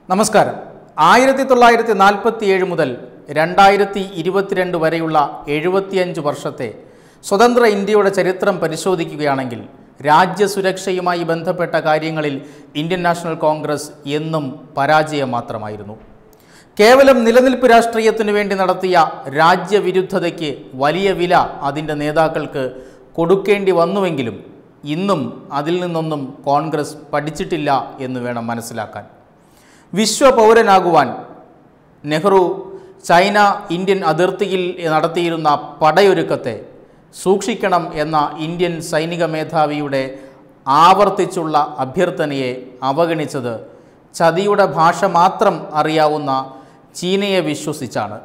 നമസ്കാരം ആയിരത്തി തൊള്ളായിരത്തി നാൽപ്പത്തി ഏഴ് മുതൽ രണ്ടായിരത്തി ഇരുപത്തിരണ്ട് വരെയുള്ള എഴുപത്തിയഞ്ച് വർഷത്തെ സ്വതന്ത്ര ഇന്ത്യയുടെ ചരിത്രം പരിശോധിക്കുകയാണെങ്കിൽ രാജ്യസുരക്ഷയുമായി ബന്ധപ്പെട്ട കാര്യങ്ങളിൽ ഇന്ത്യൻ നാഷണൽ കോൺഗ്രസ് എന്നും പരാജയം മാത്രമായിരുന്നു കേവലം നിലനിൽപ്പ് രാഷ്ട്രീയത്തിനു വേണ്ടി നടത്തിയ രാജ്യവിരുദ്ധതയ്ക്ക് വലിയ വില അതിൻ്റെ നേതാക്കൾക്ക് കൊടുക്കേണ്ടി വന്നുവെങ്കിലും ഇന്നും അതിൽ നിന്നൊന്നും കോൺഗ്രസ് പഠിച്ചിട്ടില്ല എന്ന് വേണം മനസ്സിലാക്കാൻ വിശ്വപൗരനാകുവാൻ നെഹ്റു ചൈന ഇന്ത്യൻ അതിർത്തിയിൽ നടത്തിയിരുന്ന പടയൊരുക്കത്തെ സൂക്ഷിക്കണം എന്ന ഇന്ത്യൻ സൈനിക മേധാവിയുടെ ആവർത്തിച്ചുള്ള അഭ്യർത്ഥനയെ അവഗണിച്ചത് ചതിയുടെ ഭാഷ മാത്രം അറിയാവുന്ന ചീനയെ വിശ്വസിച്ചാണ്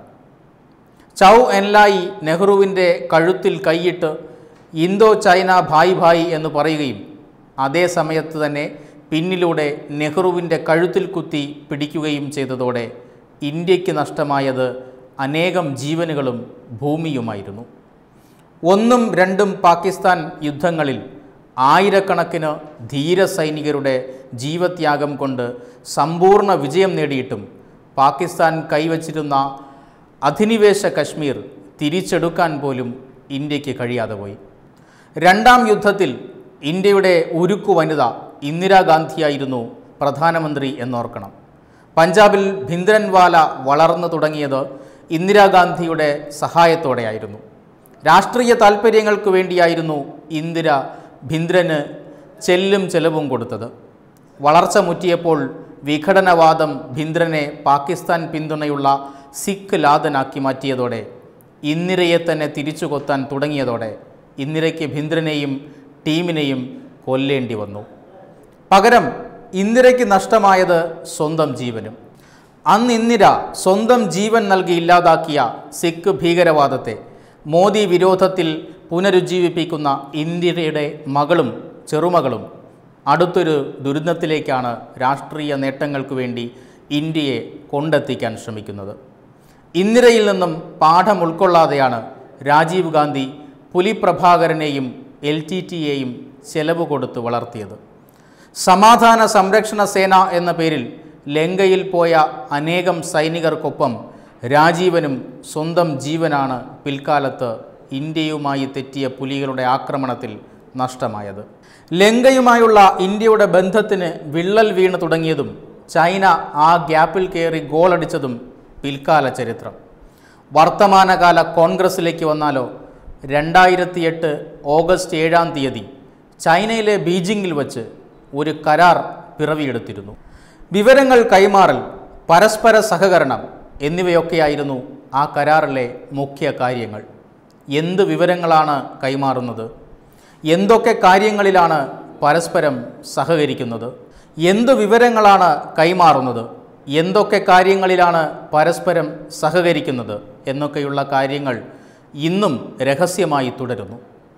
ചൗ എൻലായി നെഹ്റുവിൻ്റെ കഴുത്തിൽ കൈയിട്ട് ഇന്തോ ചൈന ഭായ് ഭായ് എന്ന് പറയുകയും അതേ സമയത്ത് തന്നെ പിന്നിലൂടെ നെഹ്റുവിൻ്റെ കഴുത്തിൽ കുത്തി പിടിക്കുകയും ചെയ്തതോടെ ഇന്ത്യക്ക് നഷ്ടമായത് അനേകം ജീവനുകളും ഭൂമിയുമായിരുന്നു ഒന്നും രണ്ടും പാകിസ്ഥാൻ യുദ്ധങ്ങളിൽ ആയിരക്കണക്കിന് ധീര സൈനികരുടെ ജീവത്യാഗം കൊണ്ട് സമ്പൂർണ്ണ വിജയം നേടിയിട്ടും പാകിസ്ഥാൻ കൈവച്ചിരുന്ന അധിനിവേശ കശ്മീർ തിരിച്ചെടുക്കാൻ പോലും ഇന്ത്യക്ക് കഴിയാതെ പോയി രണ്ടാം യുദ്ധത്തിൽ ഇന്ത്യയുടെ ഉരുക്കു വനിത ഇന്ദിരാഗാന്ധിയായിരുന്നു പ്രധാനമന്ത്രി എന്നോർക്കണം പഞ്ചാബിൽ ഭിന്ദ്രൻവാല വളർന്നു തുടങ്ങിയത് ഇന്ദിരാഗാന്ധിയുടെ സഹായത്തോടെയായിരുന്നു രാഷ്ട്രീയ താൽപ്പര്യങ്ങൾക്ക് വേണ്ടിയായിരുന്നു ഇന്ദിര ഭിന്ദ്രന് ചെല്ലും ചെലവും കൊടുത്തത് വളർച്ച മുറ്റിയപ്പോൾ വിഘടനവാദം ഭിന്ദ്രനെ പാകിസ്ഥാൻ പിന്തുണയുള്ള സിഖ് ലാദനാക്കി മാറ്റിയതോടെ ഇന്ദിരയെ തന്നെ തിരിച്ചു കൊത്താൻ തുടങ്ങിയതോടെ ഇന്ദിരയ്ക്ക് ഭിന്ദ്രനെയും ടീമിനെയും കൊല്ലേണ്ടി വന്നു പകരം ഇന്ദിരയ്ക്ക് നഷ്ടമായത് സ്വന്തം ജീവനും അന്ന് ഇന്ദിര സ്വന്തം ജീവൻ നൽകി ഇല്ലാതാക്കിയ സിഖ് ഭീകരവാദത്തെ മോദി വിരോധത്തിൽ പുനരുജ്ജീവിപ്പിക്കുന്ന ഇന്ദിരയുടെ മകളും ചെറുമകളും അടുത്തൊരു ദുരന്തത്തിലേക്കാണ് രാഷ്ട്രീയ നേട്ടങ്ങൾക്ക് വേണ്ടി ഇന്ത്യയെ കൊണ്ടെത്തിക്കാൻ ശ്രമിക്കുന്നത് ഇന്ദിരയിൽ നിന്നും പാഠം ഉൾക്കൊള്ളാതെയാണ് രാജീവ് ഗാന്ധി പുലിപ്രഭാകരനെയും എൽ ടി ടിയെയും ചെലവ് കൊടുത്ത് വളർത്തിയത് സമാധാന സംരക്ഷണ സേന എന്ന പേരിൽ ലങ്കയിൽ പോയ അനേകം സൈനികർക്കൊപ്പം രാജീവനും സ്വന്തം ജീവനാണ് പിൽക്കാലത്ത് ഇന്ത്യയുമായി തെറ്റിയ പുലികളുടെ ആക്രമണത്തിൽ നഷ്ടമായത് ലങ്കയുമായുള്ള ഇന്ത്യയുടെ ബന്ധത്തിന് വിള്ളൽ വീണ് തുടങ്ങിയതും ചൈന ആ ഗ്യാപ്പിൽ കയറി ഗോളടിച്ചതും പിൽക്കാല ചരിത്രം വർത്തമാനകാല കോൺഗ്രസിലേക്ക് വന്നാലോ രണ്ടായിരത്തി എട്ട് ഓഗസ്റ്റ് ഏഴാം തീയതി ചൈനയിലെ ബീജിംഗിൽ വച്ച് ഒരു കരാർ പിറവിയെടുത്തിരുന്നു വിവരങ്ങൾ കൈമാറൽ പരസ്പര സഹകരണം എന്നിവയൊക്കെയായിരുന്നു ആ കരാറിലെ മുഖ്യ കാര്യങ്ങൾ എന്ത് വിവരങ്ങളാണ് കൈമാറുന്നത് എന്തൊക്കെ കാര്യങ്ങളിലാണ് പരസ്പരം സഹകരിക്കുന്നത് എന്ത് വിവരങ്ങളാണ് കൈമാറുന്നത് എന്തൊക്കെ കാര്യങ്ങളിലാണ് പരസ്പരം സഹകരിക്കുന്നത് എന്നൊക്കെയുള്ള കാര്യങ്ങൾ ഇന്നും രഹസ്യമായി തുടരുന്നു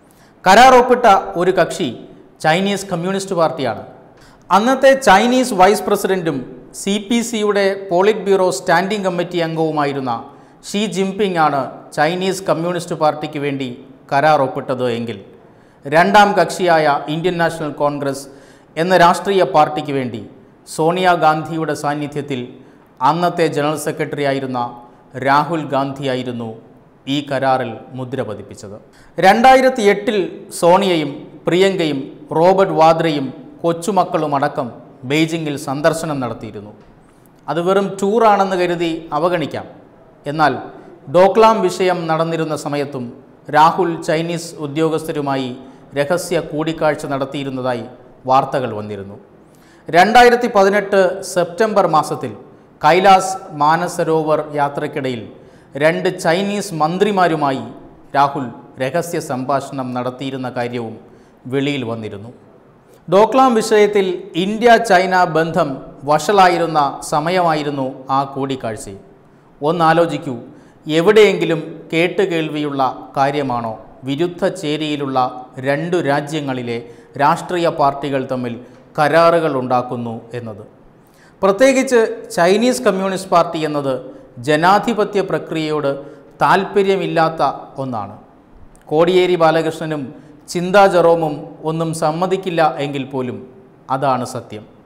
കരാർ ഒപ്പിട്ട ഒരു കക്ഷി ചൈനീസ് കമ്മ്യൂണിസ്റ്റ് പാർട്ടിയാണ് അന്നത്തെ ചൈനീസ് വൈസ് പ്രസിഡന്റും സി പി സിയുടെ പോളിറ്റ് ബ്യൂറോ സ്റ്റാൻഡിംഗ് കമ്മിറ്റി അംഗവുമായിരുന്ന ഷീ ജിൻപിങ് ആണ് ചൈനീസ് കമ്മ്യൂണിസ്റ്റ് പാർട്ടിക്ക് വേണ്ടി കരാർ ഒപ്പിട്ടത് എങ്കിൽ രണ്ടാം കക്ഷിയായ ഇന്ത്യൻ നാഷണൽ കോൺഗ്രസ് എന്ന രാഷ്ട്രീയ പാർട്ടിക്ക് വേണ്ടി സോണിയാഗാന്ധിയുടെ സാന്നിധ്യത്തിൽ അന്നത്തെ ജനറൽ സെക്രട്ടറി ആയിരുന്ന രാഹുൽ ഗാന്ധിയായിരുന്നു ഈ കരാറിൽ മുദ്ര പതിപ്പിച്ചത് രണ്ടായിരത്തി എട്ടിൽ സോണിയയും പ്രിയങ്കയും റോബർട്ട് വാദ്രയും കൊച്ചുമക്കളും അടക്കം ബെയ്ജിങ്ങിൽ സന്ദർശനം നടത്തിയിരുന്നു അത് വെറും ടൂറാണെന്ന് കരുതി അവഗണിക്കാം എന്നാൽ ഡോക്ലാം വിഷയം നടന്നിരുന്ന സമയത്തും രാഹുൽ ചൈനീസ് ഉദ്യോഗസ്ഥരുമായി രഹസ്യ കൂടിക്കാഴ്ച നടത്തിയിരുന്നതായി വാർത്തകൾ വന്നിരുന്നു രണ്ടായിരത്തി പതിനെട്ട് സെപ്റ്റംബർ മാസത്തിൽ കൈലാസ് മാനസരോവർ യാത്രയ്ക്കിടയിൽ രണ്ട് ചൈനീസ് മന്ത്രിമാരുമായി രാഹുൽ രഹസ്യ സംഭാഷണം നടത്തിയിരുന്ന കാര്യവും വെളിയിൽ വന്നിരുന്നു ഡോക്ലാം വിഷയത്തിൽ ഇന്ത്യ ചൈന ബന്ധം വഷളായിരുന്ന സമയമായിരുന്നു ആ കൂടിക്കാഴ്ച ഒന്നാലോചിക്കൂ എവിടെയെങ്കിലും കേട്ടുകേൾവിയുള്ള കാര്യമാണോ വിരുദ്ധ ചേരിയിലുള്ള രണ്ടു രാജ്യങ്ങളിലെ രാഷ്ട്രീയ പാർട്ടികൾ തമ്മിൽ കരാറുകൾ ഉണ്ടാക്കുന്നു എന്നത് പ്രത്യേകിച്ച് ചൈനീസ് കമ്മ്യൂണിസ്റ്റ് പാർട്ടി എന്നത് ജനാധിപത്യ പ്രക്രിയയോട് താൽപ്പര്യമില്ലാത്ത ഒന്നാണ് കോടിയേരി ബാലകൃഷ്ണനും ചിന്താ ജെറോമും ഒന്നും സമ്മതിക്കില്ല എങ്കിൽ പോലും അതാണ് സത്യം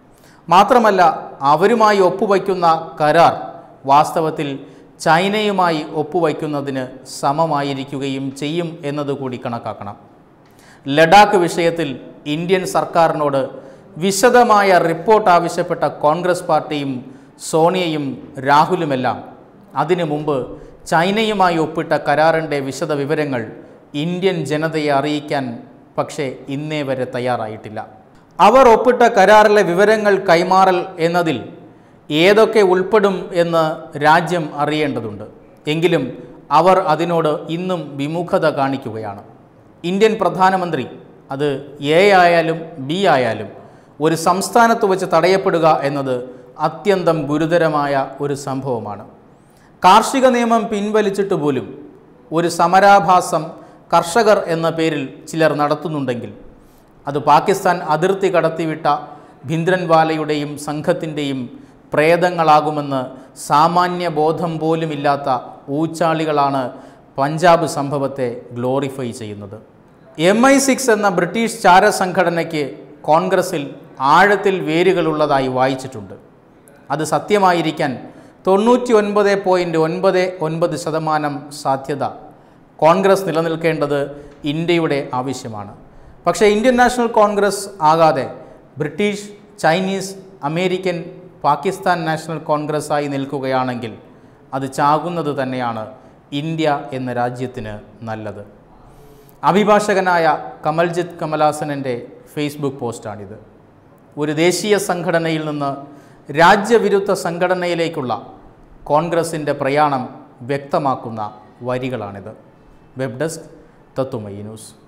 മാത്രമല്ല അവരുമായി ഒപ്പുവയ്ക്കുന്ന കരാർ വാസ്തവത്തിൽ ചൈനയുമായി ഒപ്പുവയ്ക്കുന്നതിന് സമമായിരിക്കുകയും ചെയ്യും എന്നതുകൂടി കണക്കാക്കണം ലഡാക്ക് വിഷയത്തിൽ ഇന്ത്യൻ സർക്കാരിനോട് വിശദമായ റിപ്പോർട്ട് ആവശ്യപ്പെട്ട കോൺഗ്രസ് പാർട്ടിയും സോണിയയും രാഹുലുമെല്ലാം അതിനു മുമ്പ് ചൈനയുമായി ഒപ്പിട്ട കരാറിൻ്റെ വിശദ വിവരങ്ങൾ ഇന്ത്യൻ ജനതയെ അറിയിക്കാൻ പക്ഷേ ഇന്നേ വരെ തയ്യാറായിട്ടില്ല അവർ ഒപ്പിട്ട കരാറിലെ വിവരങ്ങൾ കൈമാറൽ എന്നതിൽ ഏതൊക്കെ ഉൾപ്പെടും എന്ന് രാജ്യം അറിയേണ്ടതുണ്ട് എങ്കിലും അവർ അതിനോട് ഇന്നും വിമുഖത കാണിക്കുകയാണ് ഇന്ത്യൻ പ്രധാനമന്ത്രി അത് എ ആയാലും ബി ആയാലും ഒരു സംസ്ഥാനത്ത് വെച്ച് തടയപ്പെടുക എന്നത് അത്യന്തം ഗുരുതരമായ ഒരു സംഭവമാണ് കാർഷിക നിയമം പിൻവലിച്ചിട്ട് പോലും ഒരു സമരാഭാസം കർഷകർ എന്ന പേരിൽ ചിലർ നടത്തുന്നുണ്ടെങ്കിൽ അത് പാകിസ്ഥാൻ അതിർത്തി കടത്തിവിട്ട ഭിന്ദ്രൻവാലയുടെയും സംഘത്തിൻ്റെയും പ്രേതങ്ങളാകുമെന്ന് സാമാന്യ ബോധം പോലുമില്ലാത്ത ഊച്ചാളികളാണ് പഞ്ചാബ് സംഭവത്തെ ഗ്ലോറിഫൈ ചെയ്യുന്നത് എം ഐ സിക്സ് എന്ന ബ്രിട്ടീഷ് ചാരസംഘടനയ്ക്ക് കോൺഗ്രസിൽ ആഴത്തിൽ വേരുകളുള്ളതായി വായിച്ചിട്ടുണ്ട് അത് സത്യമായിരിക്കാൻ തൊണ്ണൂറ്റി ഒൻപത് പോയിൻറ്റ് ഒൻപത് ഒൻപത് ശതമാനം സാധ്യത കോൺഗ്രസ് നിലനിൽക്കേണ്ടത് ഇന്ത്യയുടെ ആവശ്യമാണ് പക്ഷേ ഇന്ത്യൻ നാഷണൽ കോൺഗ്രസ് ആകാതെ British Chinese American Pakistan national congress ആയി നിൽക്കുകയാണെങ്കിൽ അത് ചാകുന്നത് തന്നെയാണ് ഇന്ത്യ എന്ന രാജ്യത്തിന് നല്ലത് അഭിഭാഷകനായ കമൽജിത്ത് കമലാസനൻ്റെ ഫേസ്ബുക്ക് പോസ്റ്റാണിത് ഒരു ദേശീയ സംഘടനയിൽ നിന്ന് രാജ്യവിരുദ്ധ സംഘടനയിലേക്കുള്ള കോൺഗ്രസിൻ്റെ പ്രയാണം വ്യക്തമാക്കുന്ന വരികളാണിത് വെബ് ഡെസ്ക് തത്തുമയി ന്യൂസ്